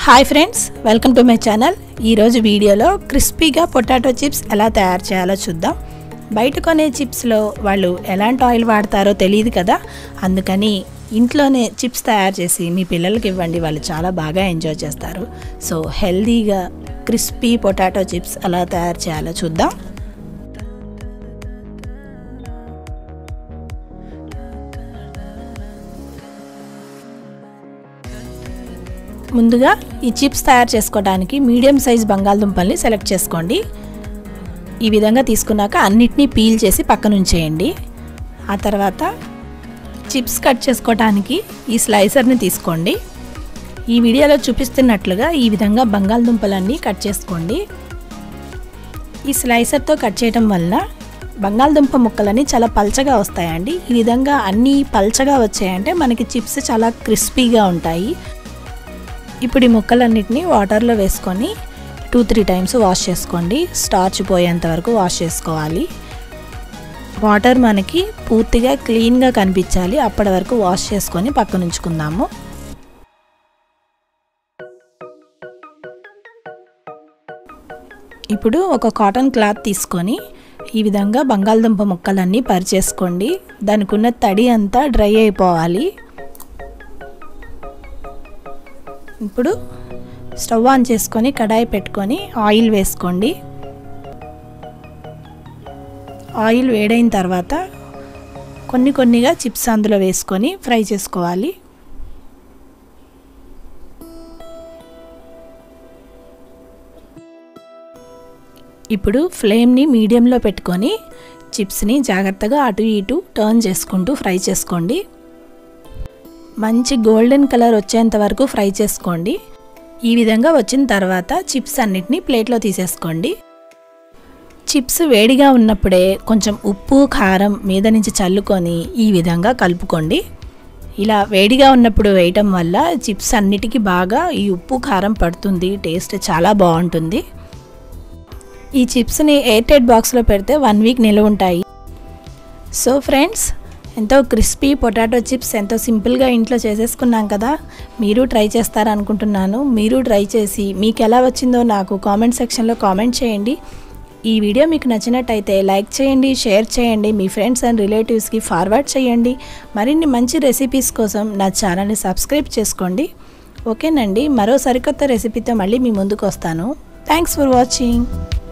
hi friends welcome to my channel ఈరోజు వీడియోలో క్రిస్పీగా పొటాటో చిప్స్ ఎలా తయారు చేయాలో చూద్దాం బయట కొనే చిప్స్లో వాళ్ళు ఎలాంటి ఆయిల్ వాడతారో తెలియదు కదా అందుకని ఇంట్లోనే చిప్స్ తయారు చేసి మీ పిల్లలకి ఇవ్వండి వాళ్ళు చాలా బాగా ఎంజాయ్ చేస్తారు సో హెల్దీగా క్రిస్పీ పొటాటో చిప్స్ ఎలా తయారు చేయాలో చూద్దాం ముందుగా ఈ చిప్స్ తయారు చేసుకోవడానికి మీడియం సైజ్ బంగాళదుంపల్ని సెలెక్ట్ చేసుకోండి ఈ విధంగా తీసుకున్నాక అన్నిటినీ పీల్ చేసి పక్కన ఉంచేయండి ఆ తర్వాత చిప్స్ కట్ చేసుకోవడానికి ఈ స్లైసర్ని తీసుకోండి ఈ వీడియోలో చూపిస్తున్నట్లుగా ఈ విధంగా బంగాళదుంపలన్నీ కట్ చేసుకోండి ఈ స్లైసర్తో కట్ చేయడం వల్ల బంగాళదుంప ముక్కలని చాలా పల్చగా వస్తాయండి ఈ విధంగా అన్నీ పల్చగా వచ్చాయంటే మనకి చిప్స్ చాలా క్రిస్పీగా ఉంటాయి ఇప్పుడు ఈ ముక్కలన్నిటిని వాటర్లో వేసుకొని టూ త్రీ టైమ్స్ వాష్ చేసుకోండి స్టార్చ్ పోయేంత వరకు వాష్ చేసుకోవాలి వాటర్ మనకి పూర్తిగా క్లీన్గా కనిపించాలి అప్పటి వరకు వాష్ చేసుకొని పక్కన ఉంచుకుందాము ఇప్పుడు ఒక కాటన్ క్లాత్ తీసుకొని ఈ విధంగా బంగాళదుంప ముక్కలన్నీ పరిచేసుకోండి దానికి ఉన్న తడి అంతా డ్రై అయిపోవాలి ఇప్పుడు స్టవ్ ఆన్ చేసుకొని కడాయి పెట్టుకొని ఆయిల్ వేసుకోండి ఆయిల్ వేడైన తర్వాత కొన్ని కొన్నిగా చిప్స్ అందులో వేసుకొని ఫ్రై చేసుకోవాలి ఇప్పుడు ఫ్లేమ్ని మీడియంలో పెట్టుకొని చిప్స్ని జాగ్రత్తగా అటు ఇటు టర్న్ చేసుకుంటూ ఫ్రై చేసుకోండి మంచి గోల్డెన్ కలర్ వచ్చేంత వరకు ఫ్రై చేసుకోండి ఈ విధంగా వచ్చిన తర్వాత చిప్స్ అన్నిటిని ప్లేట్లో తీసేసుకోండి చిప్స్ వేడిగా ఉన్నప్పుడే కొంచెం ఉప్పు కారం మీద నుంచి చల్లుకొని ఈ విధంగా కలుపుకోండి ఇలా వేడిగా ఉన్నప్పుడు వేయటం వల్ల చిప్స్ అన్నిటికీ బాగా ఈ ఉప్పు కారం పడుతుంది టేస్ట్ చాలా బాగుంటుంది ఈ చిప్స్ని ఎయిర్టైట్ బాక్స్లో పెడితే వన్ వీక్ నిల్వ ఉంటాయి సో ఫ్రెండ్స్ ఎంతో క్రిస్పీ పొటాటో చిప్స్ ఎంతో సింపుల్గా ఇంట్లో చేసేసుకున్నాం కదా మీరు ట్రై చేస్తారనుకుంటున్నాను మీరు ట్రై చేసి మీకు ఎలా వచ్చిందో నాకు కామెంట్ సెక్షన్లో కామెంట్ చేయండి ఈ వీడియో మీకు నచ్చినట్టయితే లైక్ చేయండి షేర్ చేయండి మీ ఫ్రెండ్స్ అండ్ రిలేటివ్స్కి ఫార్వర్డ్ చేయండి మరిన్ని మంచి రెసిపీస్ కోసం నా ఛానల్ని సబ్స్క్రైబ్ చేసుకోండి ఓకేనండి మరో సరికొత్త రెసిపీతో మళ్ళీ మీ ముందుకు వస్తాను థ్యాంక్స్ ఫర్ వాచింగ్